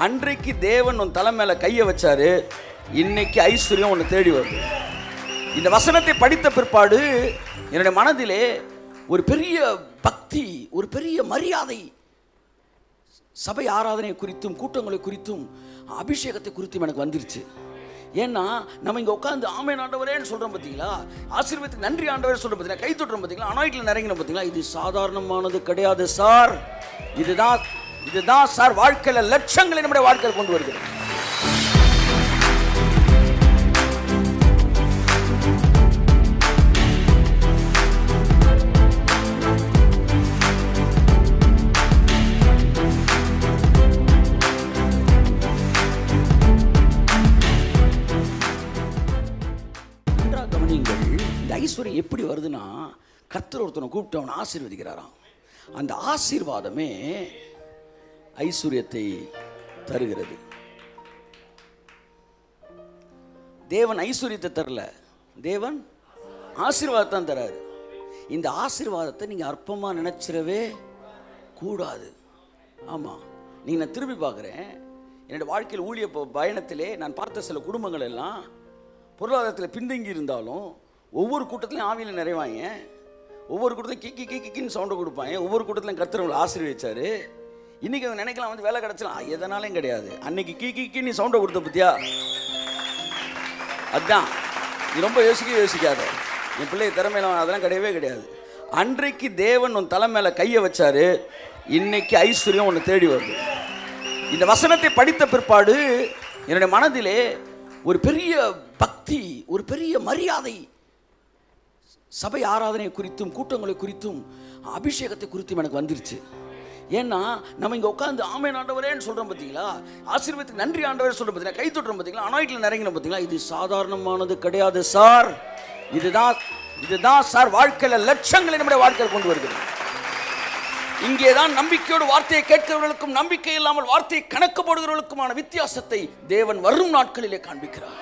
அன்றைக்கு தேவன் உன் தலை மேல கையை வச்சாரு இன்னைக்கு ஐஸ்வர்யம் உன்னை தேடி வருது இந்த வசனத்தை படித்த பிற்பாடு என்னுடைய மனதிலே ஒரு பெரிய பக்தி ஒரு பெரிய மரியாதை சபை ஆராதனை குறித்தும் கூட்டங்களை குறித்தும் அபிஷேகத்தை குறித்தும் எனக்கு வந்துருச்சு ஏன்னா நம்ம இங்கே உட்காந்து ஆமை ஆண்டவரேன்னு சொல்கிறோம் பார்த்தீங்களா ஆசீர்வாதத்துக்கு நன்றி ஆண்டவரே சொல்கிறோம் பார்த்தீங்களா கை தொட்டுறோம் பார்த்தீங்களா அனாய்ட்டில் நிறைங்கின பார்த்தீங்களா இது சாதாரணமானது கிடையாது சார் இதுதான் இதுதான் சார் வாழ்க்கையில் லட்சங்களை நம்முடைய வாழ்க்கையில் கொண்டு வருகிறது நன்றா கவனிங்கள் இந்த ஐஸ்வர்யம் எப்படி வருதுன்னா கர்த்தர் ஒருத்தனை கூப்பிட்டு அவனை ஆசீர்வதிக்கிறாராம் அந்த ஆசீர்வாதமே ஐஸ்வர்யத்தை தருகிறது தேவன் ஐஸ்வர்யத்தை தரல தேவன் ஆசீர்வாதத்தை தராரு இந்த ஆசீர்வாதத்தை நீங்கள் அற்பமாக நினைச்சிடவே கூடாது ஆமாம் நீங்கள் நான் திரும்பி பார்க்குறேன் என்னோட வாழ்க்கையில் ஊழிய ப- பயணத்திலே நான் பார்த்த சில குடும்பங்கள் எல்லாம் பொருளாதாரத்தில் பின்தங்கி இருந்தாலும் ஒவ்வொரு கூட்டத்திலையும் ஆவியில் நிறைவாங்க ஒவ்வொரு கூட்டத்திலும் கிக்கி கிக்கி கிக்கின்னு சவுண்டை கொடுப்பாங்க ஒவ்வொரு கூட்டத்திலையும் கர்த்தர் ஆசீர்வதிச்சாரு இன்னைக்கு அவங்க நினைக்கலாம் வந்து வேலை கிடச்சலாம் எதனாலையும் கிடையாது அன்னைக்கு கீ கீ நீ சவுண்டை கொடுத்த பத்தியா அதான் நீ ரொம்ப யோசிக்க யோசிக்காத என் பிள்ளை திறமையில அதெல்லாம் கிடையவே கிடையாது அன்றைக்கு தேவன் உன் தலை மேல கையை வச்சாரு இன்னைக்கு ஐஸ்வர்யம் உன்னை தேடி வருது இந்த வசனத்தை படித்த பிற்பாடு என்னுடைய மனதிலே ஒரு பெரிய பக்தி ஒரு பெரிய மரியாதை சபை ஆராதனை குறித்தும் கூட்டங்களை குறித்தும் அபிஷேகத்தை குறித்தும் எனக்கு வந்துருச்சு ஏன்னா நம்ம இங்கே உட்காந்து ஆமை ஆண்டவரேன்னு சொல்கிறோம் பார்த்தீங்களா ஆசீர்வாதத்துக்கு நன்றி ஆண்டவரே சொல்கிறோம் பார்த்தீங்களா கை தொட்டுறோம் பார்த்தீங்களா அனாய்ட்டில் நிறைங்கின பார்த்தீங்களா இது சாதாரணமானது கிடையாது சார் இதுதான் இதுதான் சார் வாழ்க்கையில் லட்சங்களை நம்முடைய வாழ்க்கையில் கொண்டு வருகிறது இங்கே தான் நம்பிக்கையோடு வார்த்தையை கேட்கிறவர்களுக்கும் நம்பிக்கை இல்லாமல் வார்த்தையை கணக்கு போடுகிறவர்களுக்குமான வித்தியாசத்தை தேவன் வரும் நாட்களிலே காண்பிக்கிறார்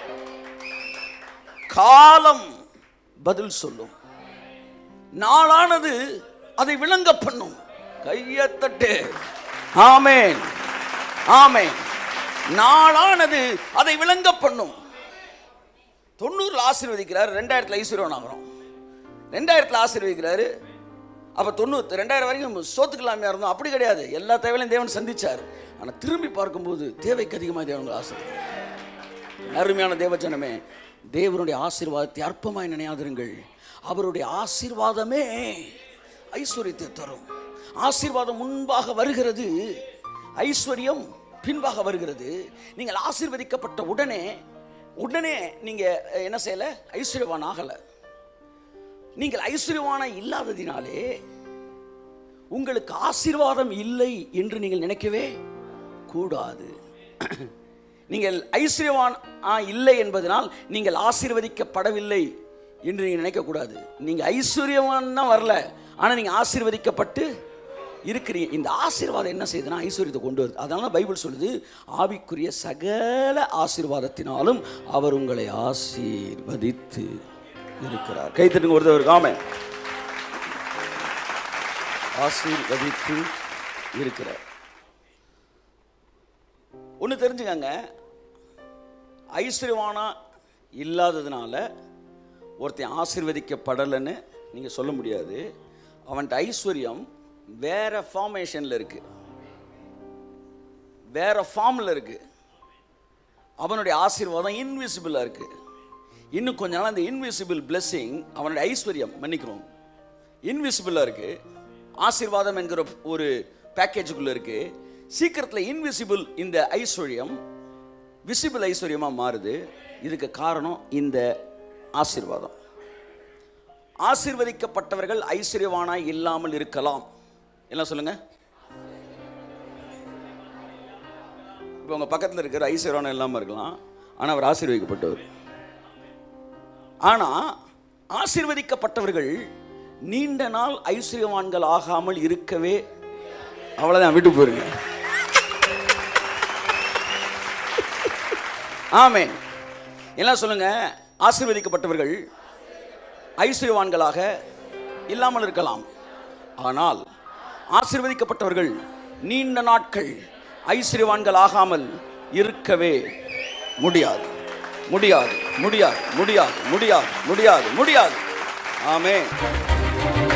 காலம் பதில் சொல்லும் நாளானது அதை விளங்க பண்ணும் கையை தட்டு ஆமேன் ஆமேன் நாளானது அதை விளங்க பண்ணும் தொண்ணூறுல ஆசீர்வதிக்கிறார் ரெண்டாயிரத்துல ஐஸ்வர்யம் ஆகிறோம் ரெண்டாயிரத்துல ஆசீர்வதிக்கிறாரு அப்போ தொண்ணூறு ரெண்டாயிரம் வரைக்கும் சோத்துக்கலாமே இருந்தோம் அப்படி கிடையாது எல்லா தேவையிலையும் தேவன் சந்திச்சார் ஆனால் திரும்பி பார்க்கும்போது தேவைக்கு அதிகமாக தேவன் ஆசீர்வதிக்கிறார் அருமையான தேவஜனமே தேவனுடைய ஆசீர்வாதத்தை அற்பமாய் நினையாதிருங்கள் அவருடைய ஆசீர்வாதமே ஐஸ்வர்யத்தை தரும் ஆசீர்வாதம் முன்பாக வருகிறது ஐஸ்வர்யம் பின்பாக வருகிறது நீங்கள் ஆசீர்வதிக்கப்பட்ட உடனே உடனே நீங்கள் என்ன செய்யலை ஐஸ்வர்யவான் ஆகலை நீங்கள் ஐஸ்வர்யவான இல்லாததினாலே உங்களுக்கு ஆசீர்வாதம் இல்லை என்று நீங்கள் நினைக்கவே கூடாது நீங்கள் ஐஸ்வர்யவான் ஆ, இல்லை என்பதனால் நீங்கள் ஆசீர்வதிக்கப்படவில்லை என்று நீங்கள் நினைக்கக்கூடாது நீங்கள் ஐஸ்வர்யவான் தான் வரல ஆனால் நீங்கள் ஆசீர்வதிக்கப்பட்டு இருக்கிறீங்க இந்த ஆசீர்வாதம் என்ன செய்யுதுன்னா ஐஸ்வர்யத்தை கொண்டு வருது அதனால தான் பைபிள் சொல்லுது ஆவிக்குரிய சகல ஆசீர்வாதத்தினாலும் அவர் உங்களை ஆசீர்வதித்து இருக்கிறார் கை தட்டுங்க ஒருத்தவர் காம ஆசீர்வதித்து இருக்கிறார் ஒன்று தெரிஞ்சுக்கங்க ஐஸ்வர்யவானா இல்லாததுனால ஒருத்தன் ஆசீர்வதிக்கப்படலைன்னு நீங்கள் சொல்ல முடியாது அவன்கிட்ட ஐஸ்வர்யம் வேற ஃபார்மேஷனில் இருக்கு வேற ஃபார்மில் இருக்கு அவனுடைய ஆசீர்வாதம் இன்விசிபிளாக இருக்கு இன்னும் கொஞ்ச நாள் அந்த இன்விசிபிள் பிளெஸ்ஸிங் அவனுடைய ஐஸ்வர்யம் மன்னிக்கிறோம் இன்விசிபிளாக இருக்கு ஆசீர்வாதம் என்கிற ஒரு பேக்கேஜுக்குள்ள இருக்கு சீக்கிரத்தில் இன்விசிபிள் இந்த ஐஸ்வர்யம் விசிபிள் ஐஸ்வர்யமாக மாறுது இதுக்கு காரணம் இந்த ஆசீர்வாதம் ஆசீர்வதிக்கப்பட்டவர்கள் ஐஸ்வர்யவானாய் இல்லாமல் இருக்கலாம் என்ன சொல்லுங்க இப்போ உங்க பக்கத்தில் இருக்கிற ஐஸ்வர்யவானம் இல்லாமல் இருக்கலாம் ஆனால் அவர் ஆசீர்வதிக்கப்பட்டவர் ஆனா ஆசீர்வதிக்கப்பட்டவர்கள் நீண்ட நாள் ஐஸ்வர்யவான்கள் ஆகாமல் இருக்கவே அவ்வளவுதான் விட்டு போயிருங்க ஆமென் எல்லாம் சொல்லுங்க ஆசீர்வதிக்கப்பட்டவர்கள் ஐஸ்வர்யவான்களாக இல்லாமல் இருக்கலாம் ஆனால் ஆசீர்வதிக்கப்பட்டவர்கள் நீண்ட நாட்கள் ஐஸ்வர்யவான்கள் ஆகாமல் இருக்கவே முடியாது முடியாது முடியாது முடியாது முடியாது முடியாது முடியாது ஆமென்